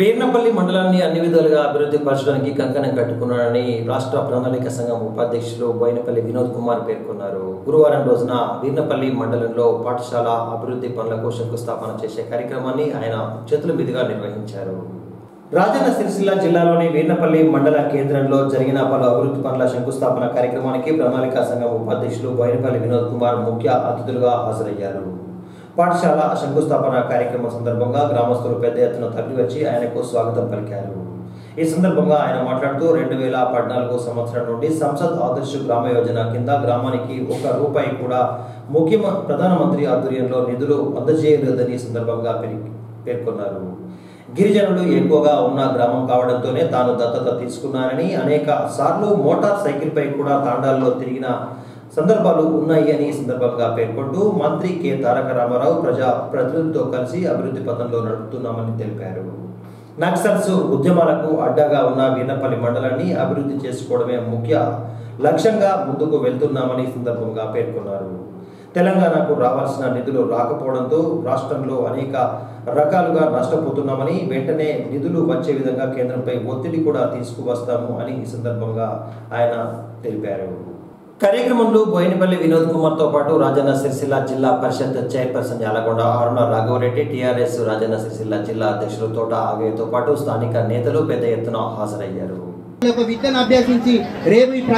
వీర్నపల్లి మండలాన్ని అన్ని విధాలుగా అభివృద్ధి పరచడానికి కంకణం కట్టుకున్నారని రాష్ట్ర ప్రణాళిక సంఘం ఉపాధ్యక్షులు బోయినపల్లి వినోద్ కుమార్ పేర్కొన్నారు గురువారం రోజున వీర్నపల్లి మండలంలో పాఠశాల అభివృద్ధి పనులకు శంకుస్థాపన చేసే కార్యక్రమాన్ని ఆయన చేతుల మీదుగా నిర్వహించారు రాజన్న సిరిసిల్ల జిల్లాలోని వీర్నపల్లి మండల కేంద్రంలో జరిగిన పలు అభివృద్ధి పనుల శంకుస్థాపన కార్యక్రమానికి ప్రణాళిక సంఘం ఉపాధ్యక్షులు బోయినపల్లి వినోద్ కుమార్ ముఖ్య అతిథులుగా హాజరయ్యారు పాఠశాల శంకుస్థాపన కార్యక్రమం సందర్భంగా గ్రామస్తులు పెద్ద ఎత్తున తరలివచ్చి ఆయనకు స్వాగతం పలికారు ఈ సందర్భంగా ఆయన మాట్లాడుతూ రెండు వేల పద్నాలుగు సంవత్సరం నుండి సంసద్ ఆదర్శ్ గ్రామ యోజన కింద గ్రామానికి ఒక రూపాయి కూడా ముఖ్యమ ప్రధానమంత్రి ఆధ్వర్యంలో నిధులు అందజేయలేదని ఈ సందర్భంగా పేర్- పేర్కొన్నారు గిరిజనులు ఎక్కువగా ఉన్న గ్రామం కావడంతోనే తాను దత్తత తీసుకున్నానని అనేక సార్లు మోటార్ సైకిల్ పై కూడా తాండాల్లో తిరిగిన సందర్భాలు ఉన్నాయి అని ఈ సందర్భంగా పేర్కొంటూ మంత్రి కె తారక రామారావు ప్రజా ప్రతినిధులతో కలిసి అభివృద్ధి పథంలో నడుపుతున్నామని తెలిపారు నక్సల్స్ ఉద్యమాలకు అడ్డగా ఉన్న వీర్నపల్లి మండలాన్ని అభివృద్ధి చేసుకోవడమే ముఖ్య లక్ష్యంగా ముందుకు వెళ్తున్నామని ఈ సందర్భంగా పేర్కొన్నారు తెలంగాణకు రావాల్సిన నిధులు రాకపోవడంతో రాష్ట్రంలో అనేక రకాలుగా నష్టపోతున్నామని వెంటనే నిధులు వచ్చే విధంగా కేంద్రంపై ఒత్తిడి కూడా తీసుకువస్తాము అని ఈ సందర్భంగా ఆయన తెలిపారు కార్యక్రమంలో బోయినపల్లి వినోద్ కుమార్ తో పాటు రాజన్న సిరిసిల్ల జిల్లా పరిషత్ చైర్పర్సన్ యాలగొండ అరుణ రాఘవరెడ్డి టీఆర్ఎస్ రాజన్న సిరిసిల్ల జిల్లా అధ్యక్షులు తోట ఆగయ్యతో పాటు స్థానిక నేతలు పెద్ద ఎత్తున హాజరయ్యారు ఒక విద్యను అభ్యసించి రేపు ఈ ప్ర-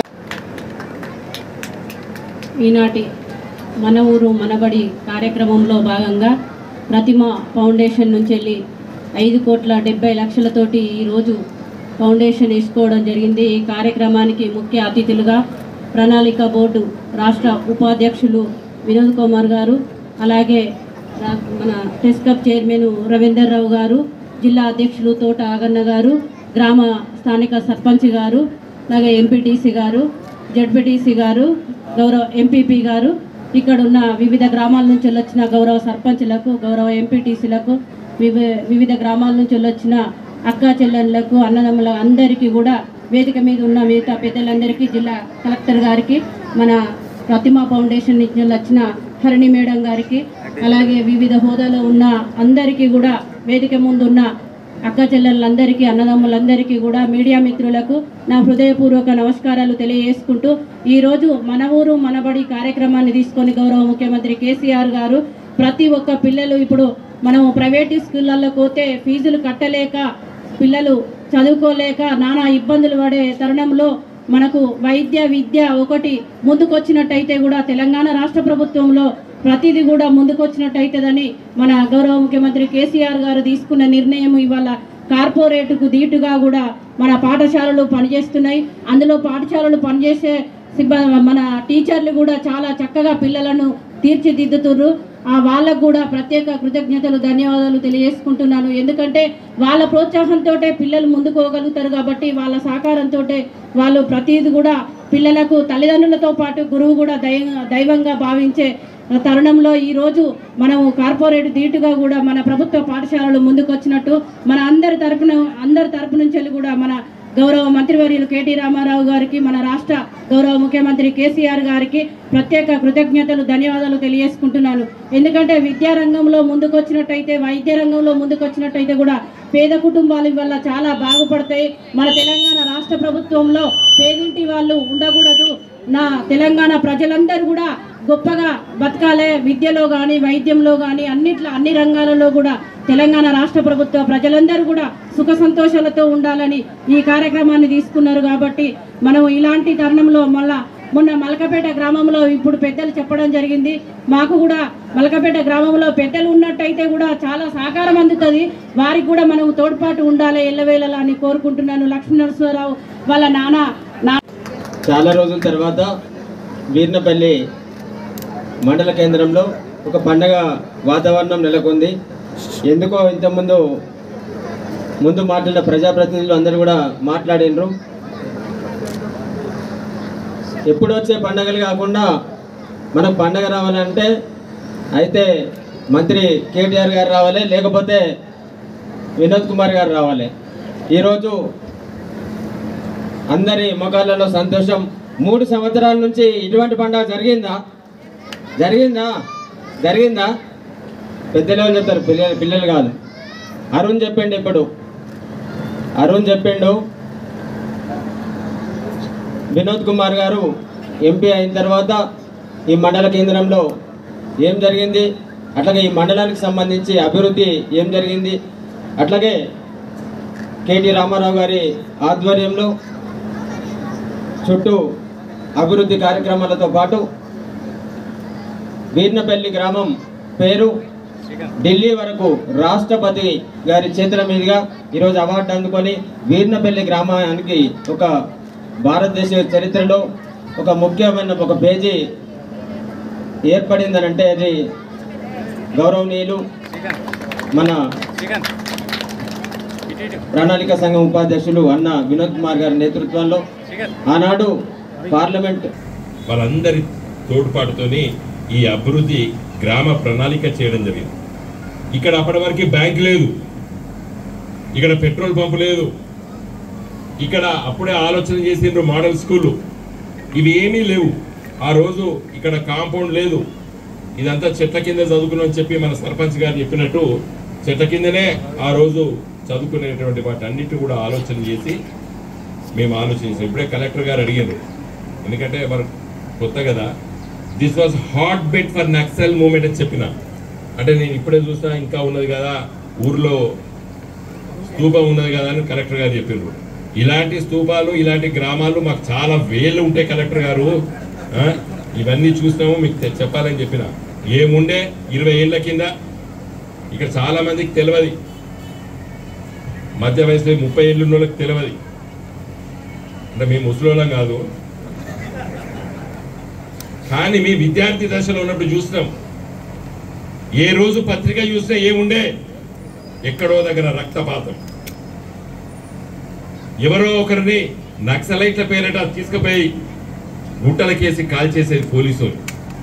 ఈనాటి మన ఊరు మనబడి కార్యక్రమంలో భాగంగా ప్రతిమ ఫౌండేషన్ నుంచి వెళ్ళి ఐదు కోట్ల డెబ్బై లక్షలతోటి ఈరోజు ఫౌండేషన్ వేసుకోవడం జరిగింది ఈ కార్యక్రమానికి ముఖ్య అతిథులుగా ప్రణాళిక బోర్డు రాష్ట్ర ఉపాధ్యక్షులు వినోద్ కుమార్ గారు అలాగే రా- మన టెస్కప్ చైర్మన్ రవీందర్ రావు గారు జిల్లా అధ్యక్షులు తోట ఆగన్న గారు గ్రామ స్థానిక సర్పంచ్ గారు అలాగే ఎంపీటీసీ గారు జడ్పీటీసీ గారు గౌరవ ఎంపీపీ గారు ఇక్కడ ఉన్న వివిధ గ్రామాల నుంచి వచ్చిన గౌరవ సర్పంచ్లకు గౌరవ ఎంపీటీసీలకు వివి వివిధ గ్రామాల నుంచి వచ్చిన అక్క చెల్లెళ్ళకు అన్నదమ్ముల అందరికీ కూడా వేదిక మీద ఉన్న మిగతా పెద్దలందరికీ జిల్లా కలెక్టర్ గారికి మన ప్రతిమ ఫౌండేషన్ నుంచి వచ్చిన హరిణి మేడం గారికి అలాగే వివిధ హోదాలో ఉన్న అందరికీ కూడా వేదిక ముందు ఉన్న అక్క చెల్లెళ్ళందరికీ అన్నదమ్ములందరికీ కూడా మీడియా మిత్రులకు నా హృదయపూర్వక నమస్కారాలు తెలియజేసుకుంటూ ఈరోజు మన ఊరు మనబడి కార్యక్రమాన్ని తీసుకొని గౌరవ ముఖ్యమంత్రి కేసీఆర్ గారు ప్రతి ఒక్క పిల్లలు ఇప్పుడు మనం ప్రైవేట్ స్కూళ్ళల్లో పోతే ఫీజులు కట్టలేక పిల్లలు చదువుకోలేక నానా ఇబ్బందులు పడే తరుణంలో మనకు వైద్య విద్య ఒకటి ముందుకొచ్చినట్టయితే కూడా తెలంగాణ రాష్ట్ర ప్రభుత్వంలో ప్రతిదీ కూడా ముందుకొచ్చినట్టయితేదని మన గౌరవ ముఖ్యమంత్రి కేసీఆర్ గారు తీసుకున్న నిర్ణయం ఇవాళ కార్పొరేట్కు దీటుగా కూడా మన పాఠశాలలు పనిచేస్తున్నాయి అందులో పాఠశాలలు పనిచేసే సిబ్బ మన టీచర్లు కూడా చాలా చక్కగా పిల్లలను తీర్చిదిద్దుతుర్రు ఆ వాళ్ళకు కూడా ప్రత్యేక కృతజ్ఞతలు ధన్యవాదాలు తెలియజేసుకుంటున్నాను ఎందుకంటే వాళ్ళ ప్రోత్సాహంతో పిల్లలు ముందుకు పోగలుగుతారు కాబట్టి వాళ్ళ సహకారంతో వాళ్ళు ప్రతిది కూడా పిల్లలకు తల్లిదండ్రులతో పాటు గురువు కూడా దై దైవంగా భావించే తరుణంలో ఈరోజు మనము కార్పొరేట్ ధీటుగా కూడా మన ప్రభుత్వ పాఠశాలలు ముందుకు వచ్చినట్టు మన అందరి తరపున అందరి తరపు నుంచి వెళ్ళి కూడా మన గౌరవ మంత్రివర్యులు కేటీ రామారావు గారికి మన రాష్ట్ర గౌరవ ముఖ్యమంత్రి కేసీఆర్ గారికి ప్రత్యేక కృతజ్ఞతలు ధన్యవాదాలు తెలియజేసుకుంటున్నాను ఎందుకంటే విద్యారంగంలో ముందుకొచ్చినట్టయితే వైద్య రంగంలో ముందుకొచ్చినట్టయితే కూడా పేద కుటుంబాల వల్ల చాలా బాగుపడతాయి మన తెలంగాణ రాష్ట్ర ప్రభుత్వంలో పేదింటి వాళ్ళు ఉండకూడదు నా తెలంగాణ ప్రజలందరూ కూడా గొప్పగా బతకాలే విద్యలో కానీ వైద్యంలో కానీ అన్నిట్లో అన్ని రంగాలలో కూడా తెలంగాణ రాష్ట్ర ప్రభుత్వ ప్రజలందరూ కూడా సుఖ సంతోషాలతో ఉండాలని ఈ కార్యక్రమాన్ని తీసుకున్నారు కాబట్టి మనం ఇలాంటి తరుణంలో మళ్ళా మొన్న మలకపేట గ్రామంలో ఇప్పుడు పెద్దలు చెప్పడం జరిగింది మాకు కూడా మలకపేట గ్రామంలో పెద్దలు ఉన్నట్టయితే కూడా చాలా సహకారం అందుతుంది వారికి కూడా మనం తోడ్పాటు ఉండాలి ఎల్లవేళలా అని కోరుకుంటున్నాను లక్ష్మీ నరసింహారావు వాళ్ళ నాన్న నా చాలా రోజుల తర్వాత వీర్నపల్లి మండల కేంద్రంలో ఒక పండగ వాతావరణం నెలకొంది ఎందుకో ఇంతకుముందు ముందు మాట్లాడిన ప్రజాప్రతినిధులు అందరూ కూడా మాట్లాడినరు ఎప్పుడు వచ్చే పండగలు కాకుండా మనకు పండగ రావాలంటే అయితే మంత్రి కేటీఆర్ గారు రావాలి లేకపోతే వినోద్ కుమార్ గారు రావాలి ఈరోజు అందరి ముఖాలలో సంతోషం మూడు సంవత్సరాల నుంచి ఇటువంటి పండుగ జరిగిందా జరిగిందా జరిగిందా పెద్దలు చెప్తారు పిల్లలు పిల్లలు కాదు అరుణ్ చెప్పండి ఇప్పుడు అరుణ్ చెప్పిండు వినోద్ కుమార్ గారు ఎంపీ అయిన తర్వాత ఈ మండల కేంద్రంలో ఏం జరిగింది అట్లాగే ఈ మండలానికి సంబంధించి అభివృద్ధి ఏం జరిగింది అట్లాగే కేటీ రామారావు గారి ఆధ్వర్యంలో చుట్టూ అభివృద్ధి కార్యక్రమాలతో పాటు వీర్నపల్లి గ్రామం పేరు ఢిల్లీ వరకు రాష్ట్రపతి గారి చేతుల మీదుగా ఈరోజు అవార్డు అందుకొని వీర్నపల్లి గ్రామానికి ఒక భారతదేశ చరిత్రలో ఒక ముఖ్యమైన ఒక పేజీ ఏర్పడిందనంటే అది గౌరవనీయులు మన ప్రణాళిక సంఘం ఉపాధ్యక్షులు అన్న వినోద్ కుమార్ గారి నేతృత్వంలో ఆనాడు పార్లమెంట్ వాళ్ళందరి తోడ్పాటుతోని ఈ అభివృద్ధి గ్రామ ప్రణాళిక చేయడం జరిగింది ఇక్కడ అప్పటి వరకు బ్యాంక్ లేదు ఇక్కడ పెట్రోల్ పంపు లేదు ఇక్కడ అప్పుడే ఆలోచన చేసిండ్రు మోడల్ స్కూలు ఇవి ఏమీ లేవు ఆ రోజు ఇక్కడ కాంపౌండ్ లేదు ఇదంతా చెట్ల కింద చదువుకున్నాం అని చెప్పి మన సర్పంచ్ గారు చెప్పినట్టు చెట్ల కిందనే ఆ రోజు చదువుకునేటువంటి వాటి అన్నిటి కూడా ఆలోచన చేసి మేము ఆలోచించాం ఇప్పుడే కలెక్టర్ గారు అడిగారు ఎందుకంటే మరి కొత్త కదా this was hot bet for Naxal moment అని చెప్పిన అంటే నేను ఇప్పుడే చూసినా ఇంకా ఉన్నది కదా ఊర్లో స్తూపం ఉన్నది కదా అని కలెక్టర్ గారు చెప్పిండ్రు ఇలాంటి స్తూపాలు ఇలాంటి గ్రామాలు మాకు చాలా వేలు ఉంటాయి కలెక్టర్ గారు ఆ, ఇవన్నీ చూసినాము మీకు తె- చెప్పాలని చెప్పిన ఏముండే ఇరవై ఏళ్ళ కింద ఇక్కడ చాలా మందికి తెలియదు మధ్య వయసులో ముప్పై ఏళ్ళు ఉన్న వాళ్ళకి తెలియదు అంటే మేము ముసలోళ్ళం కాదు కానీ మీ విద్యార్థి దశలో ఉన్నప్పుడు చూసినాం ఏ రోజు పత్రిక చూసినా ఏముండే ఎక్కడో దగ్గర రక్తపాతం ఎవరో ఒకరిని నక్సలైట్ల పేరిట తీసుకుపోయి గుట్టలకేసి కాల్చేసేది పోలీసులు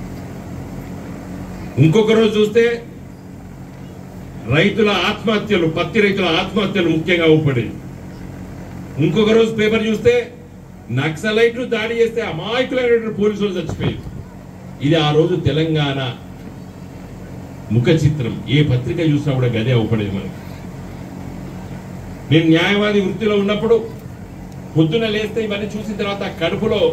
ఇంకొక రోజు చూస్తే రైతుల ఆత్మహత్యలు పత్తి రైతుల ఆత్మహత్యలు ముఖ్యంగా ఊపడేది ఇంకొక రోజు పేపర్ చూస్తే నక్సలైట్లు దాడి చేస్తే అమాయకులైనటువంటి పోలీసులు చచ్చిపోయారు ఇది ఆ రోజు తెలంగాణ ముఖ చిత్రం ఏ పత్రిక చూసినా కూడా గదే అవుపడేది మనకి నేను న్యాయవాది వృత్తిలో ఉన్నప్పుడు పొద్దున లేస్తే ఇవన్నీ చూసిన తర్వాత కడుపులో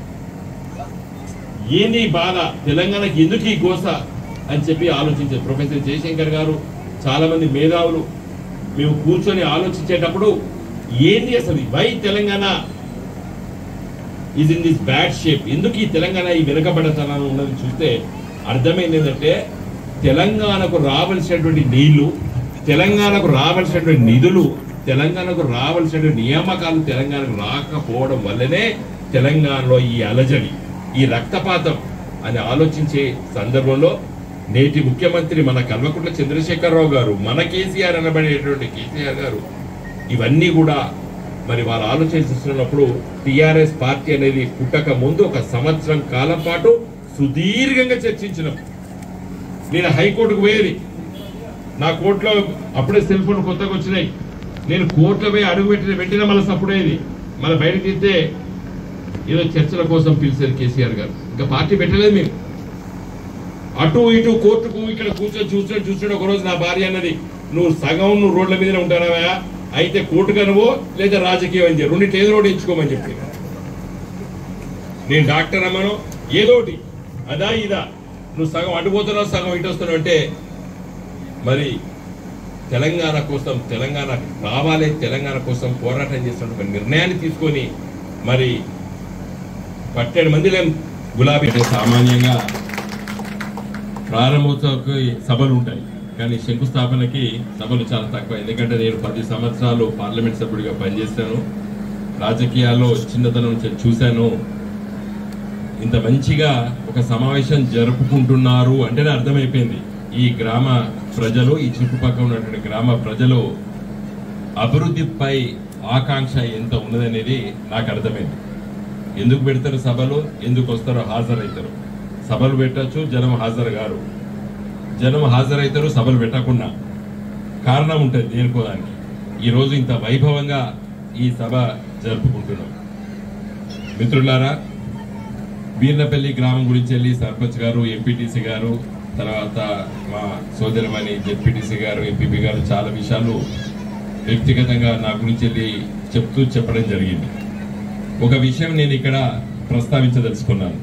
ఏంది ఈ బాధ తెలంగాణకి ఎందుకు ఈ గోస అని చెప్పి ఆలోచించారు ప్రొఫెసర్ జయశంకర్ గారు చాలా మంది మేధావులు మేము కూర్చొని ఆలోచించేటప్పుడు ఏంది అసలు why Telangana is in this bad shape ఎందుకు ఈ తెలంగాణ ఈ వెనుకబడతనం ఉన్నది చూస్తే అర్థమైంది ఏంటంటే తెలంగాణకు రావాల్సినటువంటి నీళ్లు తెలంగాణకు రావాల్సినటువంటి నిధులు తెలంగాణకు రావాల్సినటువంటి నియామకాలు తెలంగాణకు రాకపోవడం వల్లనే తెలంగాణలో ఈ అలజడి ఈ రక్తపాతం అని ఆలోచించే సందర్భంలో నేటి ముఖ్యమంత్రి మన కల్వకుంట్ల చంద్రశేఖరరావు గారు మన కేసీఆర్ అనబడేటువంటి కేసీఆర్ గారు ఇవన్నీ కూడా మరి వాళ్ళు ఆలోచిస్తున్నప్పుడు టిఆర్ఎస్ పార్టీ అనేది పుట్టక ముందు ఒక సంవత్సరం కాలం పాటు సుదీర్ఘంగా చర్చించినాం నేను హైకోర్టుకు పోయేది నా కోర్టులో అప్పుడే సెల్ ఫోన్ కొత్తగా వచ్చినాయి నేను కోర్టులో పోయి అడుగు పెట్టిన పెట్టిన మళ్ళీ సప్పుడేది మళ్ళీ బయట తీస్తే ఏదో చర్చల కోసం పిలిచారు కేసీఆర్ గారు ఇంకా పార్టీ పెట్టలేదు మేము అటు ఇటు కోర్టుకు ఇక్కడ కూర్చొని చూస్తున్నాడు చూస్తున్నాడు ఒక రోజు నా భార్య అన్నది నువ్వు సగం నువ్వు రోడ్ల మీదనే ఉంటానవా అయితే కోర్టుగా నువ్వు లేదా రాజకీయం అని చెప్పి రెండింటి ఏదో ఒకటి ఎంచుకోమని చెప్పి నేను డాక్టర్ అమ్మను ఏదో ఒకటి అదా ఇదా నువ్వు సగం అటు పోతున్నావు సగం ఇటు వస్తున్నావు అంటే మరి తెలంగాణ కోసం తెలంగాణ రావాలి తెలంగాణ కోసం పోరాటం చేస్తున్న ఒక నిర్ణయాన్ని తీసుకొని మరి పట్టేడు మందిలో గులాబీ అంటే సామాన్యంగా ప్రారంభోత్సవకి సభలు ఉంటాయి కానీ శంకుస్థాపనకి సభలు చాలా తక్కువ ఎందుకంటే నేను పది సంవత్సరాలు పార్లమెంట్ సభ్యుడిగా పనిచేశాను రాజకీయాల్లో చిన్నతనం నుంచి చూశాను ఇంత మంచిగా ఒక సమావేశం జరుపుకుంటున్నారు అంటేనే అర్థమైపోయింది ఈ గ్రామ ప్రజలు ఈ చుట్టుపక్కల ఉన్నటువంటి గ్రామ ప్రజలు అభివృద్ధిపై ఆకాంక్ష ఎంత ఉన్నదనేది నాకు అర్థమైంది ఎందుకు పెడతారు సభలు ఎందుకు వస్తారో హాజరవుతారు సభలు పెట్టచ్చు జనం హాజరు గారు జనం హాజరవుతారు సభలు పెట్టకుండా కారణం ఉంటుంది దేనికో దానికి ఈరోజు ఇంత వైభవంగా ఈ సభ జరుపుకుంటున్నాం మిత్రులారా వీర్నపల్లి గ్రామం గురించి వెళ్ళి సర్పంచ్ గారు ఎంపీటీసీ గారు తర్వాత మా సోదరమణి జెడ్పీటీసీ గారు ఎంపీపీ గారు చాలా విషయాలు వ్యక్తిగతంగా నా గురించి వెళ్ళి చెప్తూ చెప్పడం జరిగింది ఒక విషయం నేను ఇక్కడ ప్రస్తావించదలుచుకున్నాను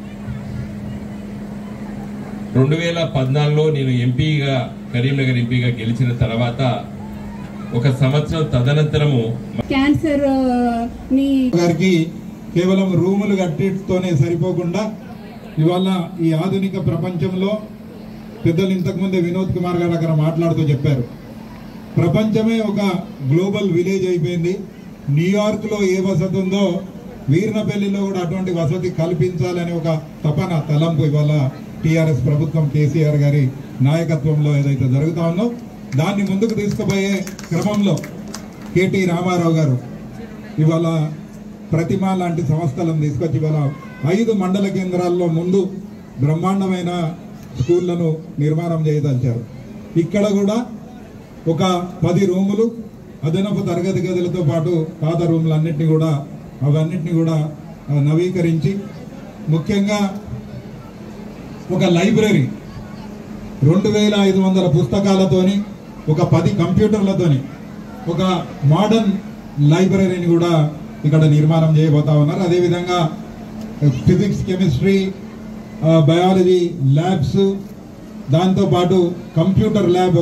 రెండు వేల పద్నాలుగులో నేను ఎంపీగా కరీంనగర్ ఎంపీగా గెలిచిన తర్వాత ఒక సంవత్సరం తదనంతరము క్యాన్సర్ ఆ, ని గారికి కేవలం రూములు కట్టితోనే సరిపోకుండా ఇవాళ ఈ ఆధునిక ప్రపంచంలో పెద్దలు ఇంతకుముందే వినోద్ కుమార్ గారు అక్కడ మాట్లాడుతూ చెప్పారు ప్రపంచమే ఒక గ్లోబల్ విలేజ్ అయిపోయింది న్యూయార్క్లో ఏ వసతి ఉందో వీర్నపల్లిలో కూడా అటువంటి వసతి కల్పించాలని ఒక తపన తలంపు ఇవాళ టీఆర్ఎస్ ప్రభుత్వం కేసీఆర్ గారి నాయకత్వంలో ఏదైతే జరుగుతా ఉందో దాన్ని ముందుకు తీసుకుపోయే క్రమంలో కేటీ రామారావు గారు ఇవాళ ప్రతిమ లాంటి సంస్థలను తీసుకొచ్చి ఇవాళ ఐదు మండల కేంద్రాల్లో ముందు బ్రహ్మాండమైన స్కూళ్లను నిర్మాణం చేయదలిచారు ఇక్కడ కూడా ఒక పది రూములు అదనపు తరగతి గదులతో పాటు పాత రూములన్నింటినీ కూడా అవన్నిటిని కూడా ఆ, నవీకరించి ముఖ్యంగా ఒక లైబ్రరీ రెండు వేల ఐదు వందల పుస్తకాలతోని ఒక పది కంప్యూటర్లతోని ఒక మోడర్న్ లైబ్రరీని కూడా ఇక్కడ నిర్మాణం చేయబోతా ఉన్నారు అదేవిధంగా ఫిజిక్స్ కెమిస్ట్రీ బయాలజీ ల్యాబ్స్ దాంతోపాటు కంప్యూటర్ ల్యాబ్